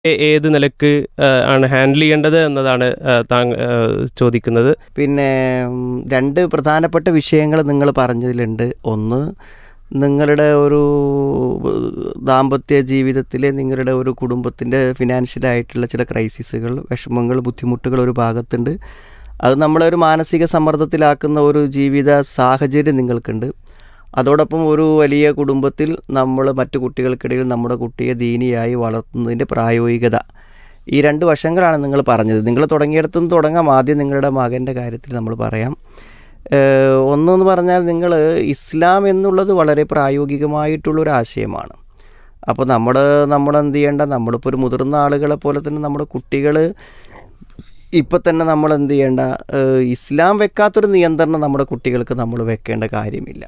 ഏ- ഏത് നിലക്ക് ആ, ആണ് ഹാൻഡിൽ ചെയ്യേണ്ടത് എന്നതാണ് ആ, താങ്കൾ ആ, ചോദിക്കുന്നത് പിന്നെ ഉം, രണ്ട് പ്രധാനപ്പെട്ട വിഷയങ്ങൾ നിങ്ങൾ പറഞ്ഞതിലുണ്ട് ഒന്ന് നിങ്ങളുടെ ഒരു ദാമ്പത്യ ജീവിതത്തിലെ നിങ്ങളുടെ ഒരു കുടുംബത്തിൻ്റെ ഫിനാൻഷ്യലായിട്ടുള്ള ചില ക്രൈസിസുകൾ വിഷമങ്ങൾ ബുദ്ധിമുട്ടുകൾ ഒരു ഭാഗത്തുണ്ട് അത് നമ്മളെ ഒരു മാനസിക സമ്മർദ്ദത്തിലാക്കുന്ന ഒരു ജീവിത സാഹചര്യം നിങ്ങൾക്കുണ്ട് അതോടൊപ്പം ഒരു വലിയ കുടുംബത്തിൽ നമ്മൾ മറ്റു കുട്ടികൾക്കിടയിൽ നമ്മുടെ കുട്ടിയെ ദീനിയായി വളർത്തുന്നതിൻ്റെ പ്രായോഗികത ഈ രണ്ട് വശങ്ങളാണ് നിങ്ങൾ പറഞ്ഞത് നിങ്ങൾ തുടങ്ങിയിടത്തു നിന്ന് തുടങ്ങാം ആദ്യം നിങ്ങളുടെ മകൻ്റെ കാര്യത്തിൽ നമ്മൾ പറയാം ഏഹ് ഒന്നെന്ന് പറഞ്ഞാൽ നിങ്ങൾ ഇസ്ലാം എന്നുള്ളത് വളരെ പ്രായോഗികമായിട്ടുള്ളൊരു ആശയമാണ് അപ്പോൾ നമ്മൾ നമ്മൾ എന്ത് ചെയ്യേണ്ട നമ്മളിപ്പോൾ ഒരു മുതിർന്ന ആളുകളെ പോലെ തന്നെ നമ്മുടെ കുട്ടികൾ ഇപ്പം തന്നെ നമ്മൾ എന്ത് ചെയ്യേണ്ട ഏഹ് ഇസ്ലാം വെക്കാത്തൊരു നിയന്ത്രണം നമ്മുടെ കുട്ടികൾക്ക് നമ്മൾ വെക്കേണ്ട കാര്യമില്ല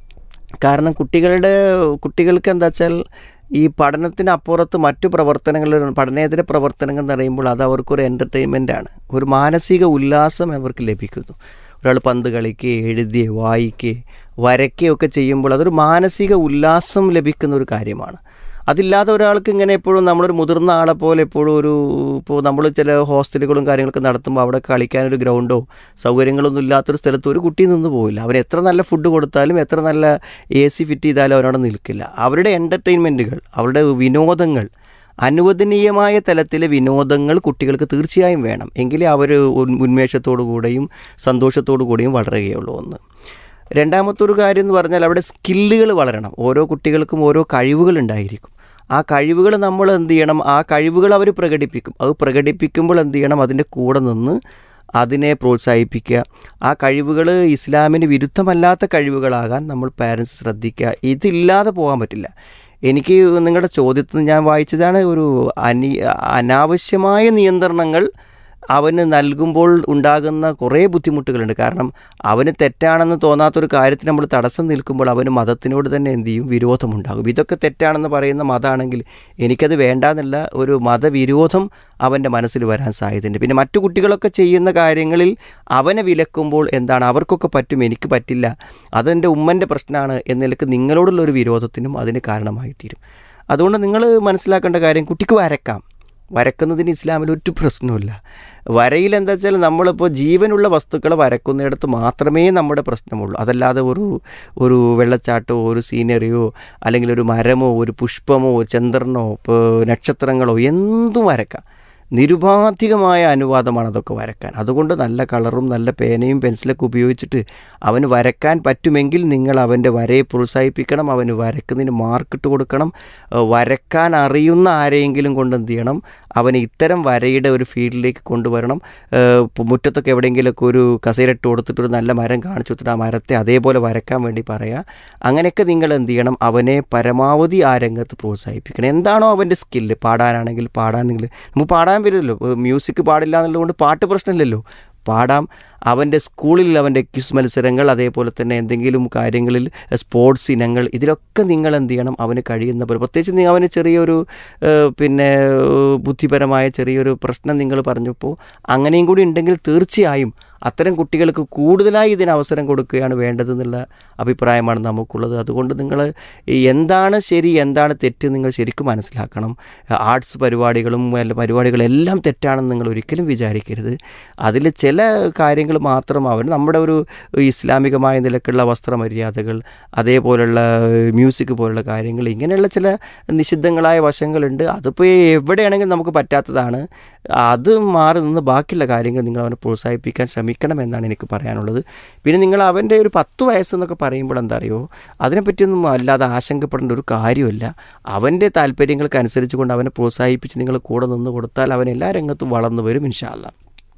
കാരണം കുട്ടികളുടെ കുട്ടികൾക്ക് എന്താ വെച്ചാൽ ഈ പഠനത്തിന് അപ്പുറത്ത് മറ്റു പ്രവർത്തനങ്ങൾ പഠനേതര പ്രവർത്തനങ്ങൾ എന്ന് പറയുമ്പോൾ അത് അവർക്കൊരു എൻ്റർടൈൻമെൻ്റ് ആണ് ഒരു മാനസിക ഉല്ലാസം അവർക്ക് ലഭിക്കുന്നു ഒരാൾ പന്ത് കളിക്കുകയോ എഴുതിയോ വായിക്കുകയോ വരയ്ക്കുകയോ ഒക്കെ ചെയ്യുമ്പോൾ അതൊരു മാനസിക ഉല്ലാസം ലഭിക്കുന്ന ഒരു കാര്യമാണ് അതില്ലാതെ ഒരാൾക്ക് ഇങ്ങനെ എപ്പോഴും നമ്മളൊരു മുതിർന്ന ആളെ പോലെ എപ്പോഴും ഒരു ഇപ്പോൾ നമ്മൾ ചില ഹോസ്റ്റലുകളും കാര്യങ്ങളൊക്കെ നടത്തുമ്പോൾ അവിടെ കളിക്കാനൊരു ഗ്രൗണ്ടോ സൗകര്യങ്ങളൊന്നും ഇല്ലാത്തൊരു സ്ഥലത്ത് ഒരു കുട്ടി നിന്ന് പോവില്ല അവൻ എത്ര നല്ല ഫുഡ് കൊടുത്താലും എത്ര നല്ല എ സി ഫിറ്റ് ചെയ്താലും അവനവിടെ നിൽക്കില്ല അവരുടെ എൻ്റർടൈൻമെൻറ്റുകൾ അവരുടെ വിനോദങ്ങൾ അനുവദനീയമായ തലത്തിലെ വിനോദങ്ങൾ കുട്ടികൾക്ക് തീർച്ചയായും വേണം എങ്കിലേ അവർ ഉന്മേഷത്തോടു കൂടെയും സന്തോഷത്തോടു കൂടിയും വളരുകയുള്ളൂ ഒന്ന് രണ്ടാമത്തെ ഒരു കാര്യം എന്ന് പറഞ്ഞാൽ അവിടെ സ്കില്ലുകൾ വളരണം ഓരോ കുട്ടികൾക്കും ഓരോ കഴിവുകൾ ഉണ്ടായിരിക്കും ആ കഴിവുകൾ നമ്മൾ എന്ത് ചെയ്യണം ആ കഴിവുകൾ അവർ പ്രകടിപ്പിക്കും അത് പ്രകടിപ്പിക്കുമ്പോൾ എന്ത് ചെയ്യണം അതിൻ്റെ കൂടെ നിന്ന് അതിനെ പ്രോത്സാഹിപ്പിക്കുക ആ കഴിവുകൾ ഇസ്ലാമിന് വിരുദ്ധമല്ലാത്ത കഴിവുകളാകാൻ നമ്മൾ പാരൻസ് ശ്രദ്ധിക്കുക ഇതില്ലാതെ പോകാൻ പറ്റില്ല എനിക്ക് നിങ്ങളുടെ ചോദ്യത്തിൽ നിന്ന് ഞാൻ വായിച്ചതാണ് ഒരു അനി അനാവശ്യമായ നിയന്ത്രണങ്ങൾ അവന് നൽകുമ്പോൾ ഉണ്ടാകുന്ന കുറേ ബുദ്ധിമുട്ടുകളുണ്ട് കാരണം അവന് തെറ്റാണെന്ന് തോന്നാത്തൊരു കാര്യത്തിന് നമ്മൾ തടസ്സം നിൽക്കുമ്പോൾ അവന് മതത്തിനോട് തന്നെ എന്ത് ചെയ്യും വിരോധമുണ്ടാകും ഇതൊക്കെ തെറ്റാണെന്ന് പറയുന്ന മതമാണെങ്കിൽ എനിക്കത് വേണ്ടാന്നല്ല ഒരു മതവിരോധം അവൻ്റെ മനസ്സിൽ വരാൻ സാധ്യതയുണ്ട് പിന്നെ മറ്റു കുട്ടികളൊക്കെ ചെയ്യുന്ന കാര്യങ്ങളിൽ അവനെ വിലക്കുമ്പോൾ എന്താണ് അവർക്കൊക്കെ പറ്റും എനിക്ക് പറ്റില്ല അതെൻ്റെ ഉമ്മൻ്റെ പ്രശ്നമാണ് എന്ന നിലക്ക് നിങ്ങളോടുള്ള ഒരു വിരോധത്തിനും അതിന് കാരണമായി തീരും അതുകൊണ്ട് നിങ്ങൾ മനസ്സിലാക്കേണ്ട കാര്യം കുട്ടിക്ക് വരക്കാം വരക്കുന്നതിന് ഇസ്ലാമിൽ ഒരു പ്രശ്നമില്ല വരയിൽ എന്താ വെച്ചാൽ നമ്മളിപ്പോൾ ജീവനുള്ള വസ്തുക്കളെ വരക്കുന്നിടത്ത് മാത്രമേ നമ്മുടെ പ്രശ്നമുള്ളൂ അതല്ലാതെ ഒരു ഒരു വെള്ളച്ചാട്ടമോ ഒരു സീനറിയോ അല്ലെങ്കിൽ ഒരു മരമോ ഒരു പുഷ്പമോ ചന്ദ്രനോ ഇപ്പോൾ നക്ഷത്രങ്ങളോ എന്തും വരക്കാം നിരുപാധികമായ അനുവാദമാണ് അതൊക്കെ വരക്കാൻ അതുകൊണ്ട് നല്ല കളറും നല്ല പേനയും പെൻസിലൊക്കെ ഉപയോഗിച്ചിട്ട് അവന് വരക്കാൻ പറ്റുമെങ്കിൽ നിങ്ങൾ അവൻ്റെ വരയെ പ്രോത്സാഹിപ്പിക്കണം അവന് വരക്കുന്നതിന് മാർക്കിട്ട് കൊടുക്കണം ഏഹ് വരക്കാൻ അറിയുന്ന ആരെയെങ്കിലും കൊണ്ട് എന്ത് ചെയ്യണം അവനെ ഇത്തരം വരയുടെ ഒരു ഫീൽഡിലേക്ക് കൊണ്ടുവരണം ഏഹ് ഇപ്പോൾ മുറ്റത്തൊക്കെ എവിടെയെങ്കിലുമൊക്കെ ഒരു കസേരട്ട് കൊടുത്തിട്ട് ഒരു നല്ല മരം കാണിച്ചു കൊടുത്തിട്ട് ആ മരത്തെ അതേപോലെ വരക്കാൻ വേണ്ടി പറയുക അങ്ങനെയൊക്കെ നിങ്ങൾ എന്ത് ചെയ്യണം അവനെ പരമാവധി ആ രംഗത്ത് പ്രോത്സാഹിപ്പിക്കണം എന്താണോ അവൻ്റെ സ്കില്ല് പാടാനാണെങ്കിൽ പാടാനെങ്കിൽ നമുക്ക് പാടാൻ പറ്റില്ലല്ലോ മ്യൂസിക് പാടില്ല എന്നുള്ളതുകൊണ്ട് പാട്ട് പ്രശ്നമില്ലല്ലോ പാടാം അവൻ്റെ സ്കൂളിൽ അവൻ്റെ ക്വിസ് മത്സരങ്ങൾ അതേപോലെ തന്നെ എന്തെങ്കിലും കാര്യങ്ങളിൽ സ്പോർട്സ് ഇനങ്ങൾ ഇതിലൊക്കെ നിങ്ങൾ എന്ത് ചെയ്യണം അവന് കഴിയുന്ന പോലെ പ്രത്യേകിച്ച് നിങ്ങൾ അവന് ചെറിയൊരു ഏഹ്, പിന്നെ ഏഹ്, ബുദ്ധിപരമായ ചെറിയൊരു പ്രശ്നം നിങ്ങൾ പറഞ്ഞപ്പോൾ അങ്ങനെയും കൂടി ഉണ്ടെങ്കിൽ തീർച്ചയായും അത്തരം കുട്ടികൾക്ക് കൂടുതലായി ഇതിന് അവസരം കൊടുക്കുകയാണ് വേണ്ടതെന്നുള്ള അഭിപ്രായമാണ് നമുക്കുള്ളത് അതുകൊണ്ട് നിങ്ങൾ എന്താണ് ശരി എന്താണ് തെറ്റ് നിങ്ങൾ ശരിക്കും മനസ്സിലാക്കണം ആർട്സ് പരിപാടികളും അല്ല പരിപാടികളെല്ലാം തെറ്റാണെന്ന് നിങ്ങൾ ഒരിക്കലും വിചാരിക്കരുത് അതിൽ ചില കാര്യങ്ങൾ മാത്രം അവർ നമ്മുടെ ഒരു ഇസ്ലാമികമായ നിലക്കുള്ള വസ്ത്രമര്യാദകൾ അതേപോലുള്ള മ്യൂസിക് പോലുള്ള കാര്യങ്ങൾ ഇങ്ങനെയുള്ള ചില നിഷിദ്ധങ്ങളായ വശങ്ങളുണ്ട് അതിപ്പോൾ എവിടെയാണെങ്കിലും നമുക്ക് പറ്റാത്തതാണ് അത് മാറി നിന്ന് ബാക്കിയുള്ള കാര്യങ്ങൾ നിങ്ങൾ അവനെ പ്രോത്സാഹിപ്പിക്കാൻ ശ്രമിക്കണം എന്നാണ് എനിക്ക് പറയാനുള്ളത് പിന്നെ നിങ്ങൾ അവൻ്റെ ഒരു പത്ത് വയസ്സെന്നൊക്കെ പറയുമ്പോൾ എന്താ അറിയോ അതിനെപ്പറ്റിയൊന്നും അല്ലാതെ ആശങ്കപ്പെടേണ്ട ഒരു കാര്യമില്ല അവൻ്റെ താല്പര്യങ്ങൾക്ക് അനുസരിച്ച് കൊണ്ട് അവനെ പ്രോത്സാഹിപ്പിച്ച് നിങ്ങൾ കൂടെ നിന്ന് കൊടുത്താൽ അവൻ എല്ലാ രംഗത്തും വളർന്നു വരും ഇൻഷാല്ല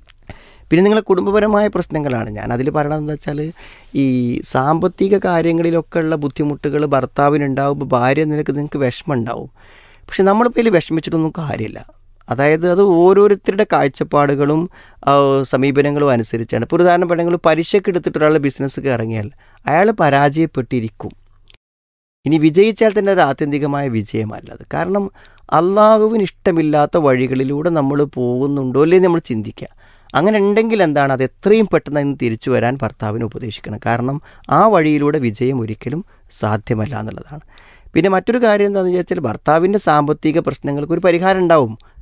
പിന്നെ നിങ്ങളെ കുടുംബപരമായ പ്രശ്നങ്ങളാണ് ഞാൻ അതിൽ പറയണത് എന്താ വെച്ചാൽ ഈ സാമ്പത്തിക കാര്യങ്ങളിലൊക്കെ ഉള്ള ബുദ്ധിമുട്ടുകൾ ഭർത്താവിനുണ്ടാവുമ്പോൾ ഭാര്യ നിനക്ക് നിങ്ങൾക്ക് വിഷമം ഉണ്ടാവും പക്ഷെ നമ്മളിപ്പോൾ ഇതിൽ വിഷമിച്ചിട്ടൊന്നും കാര്യമില്ല അതായത് അത് ഓരോരുത്തരുടെ കാഴ്ചപ്പാടുകളും ആ, സമീപനങ്ങളും അനുസരിച്ചാണ് ഇപ്പോൾ ഒരു ഉദാഹരണം പറയുന്നത് പരീക്ഷയ്ക്ക് എടുത്തിട്ട് ഒരാൾ ബിസിനസ്സൊക്കെ ഇറങ്ങിയാൽ അയാൾ പരാജയപ്പെട്ടിരിക്കും ഇനി വിജയിച്ചാൽ തന്നെ അത് ആത്യന്തികമായ വിജയമല്ല അത് കാരണം അള്ളാഹുവിന് ഇഷ്ടമില്ലാത്ത വഴികളിലൂടെ നമ്മൾ പോകുന്നുണ്ടോ അല്ലേ നമ്മൾ ചിന്തിക്കുക അങ്ങനെ ഉണ്ടെങ്കിൽ എന്താണ് അത് എത്രയും പെട്ടെന്ന് അതിന് തിരിച്ചു വരാൻ ഭർത്താവിന് ഉപദേശിക്കണം കാരണം ആ വഴിയിലൂടെ വിജയം ഒരിക്കലും സാധ്യമല്ല എന്നുള്ളതാണ് പിന്നെ മറ്റൊരു കാര്യം എന്താണെന്ന് വെച്ചാൽ ഭർത്താവിൻ്റെ സാമ്പത്തിക പ്രശ്നങ്ങൾക്ക് ഒരു പരിഹാരം ഉണ്ടാവും